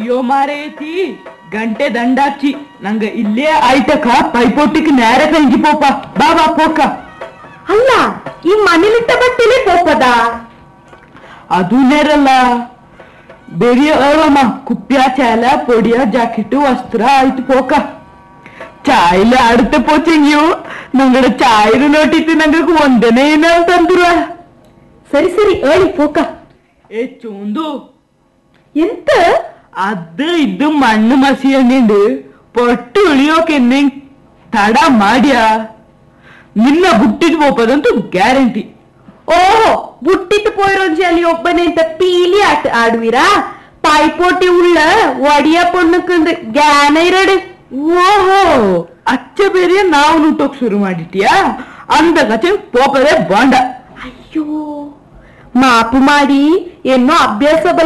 ಅಯ್ಯೋ ಮಾರೇತಿ ಗಂಟೆ ದಂಡಾಚಿ ನಂಗ ಇಲ್ಲೇ ಆಯ್ತಕ ಪೈಪೋಟಿಕ್ ನೇರ ಕಂಜಿ ಪೋಪ ಬಾ ಬಾ ಪೋಕ ಅಲ್ಲ ಈ ಮನೇಲಿಟ್ಟ ಬಟ್ಟೆಲೆ ಪೋಪದ ಅದು ನೇರಲ್ಲ ಬೇರೆ ಅಳಮ್ಮ ಕುಪ್ಯ ಚಾಲ ಪೊಡಿಯ ಜಾಕೆಟ್ ವಸ್ತ್ರ ಆಯ್ತು ಪೋಕ ಚಾಯ್ಲ ಆಡುತ್ತೆ ಪೋಚಂಗಿಯು ನಂಗಡ ಚಾಯ್ರು ನೋಟಿತ್ತು ನಂಗ ಒಂದನೇ ಏನ ತಂದ್ರು ಸರಿ ಸರಿ ಏಳಿ ಪೋಕ ಏ ಚೂಂದು ಎಂತ ಅದು ಇದು ಮಣ್ಣು ಮಸಿ ಹಣ್ಣಿಂಡು ಪೊಟ್ಟು ಇಳಿಯೋಕೆ ನಿಂಗ್ ತಡ ಮಾಡ್ಯಾ ನಿನ್ನ ಬುಟ್ಟಿದ್ ಹೋಗೋದಂತೂ ಗ್ಯಾರಂಟಿ ಓಹೋ ಬುಟ್ಟಿಟ್ಟು ಪೋಯ್ರೋಂಜಿ ಅಲ್ಲಿ ಒಬ್ಬನೇ ಅಂತ ಪೀಲಿ ಆಟ ಆಡುವಿರಾ ಪಾಯ್ಪೋಟಿ ಉಳ್ಳ ಒಡಿಯ ಪೊಣ್ಣಕ್ಕಂದ್ರೆ ಜ್ಞಾನ ಇರಡು ಓಹೋ ಅಚ್ಚ ಬೇರೆ ನಾವು ನುಟ್ಟೋಕ್ ಶುರು ಮಾಡಿಟ್ಯಾ ಅಂದ ಗಚೆ ಪೋಪದೆ ಬಾಂಡ ಅಯ್ಯೋ ಮಾಪು ಮಾಡಿ ಏನೋ ಅಭ್ಯಾಸ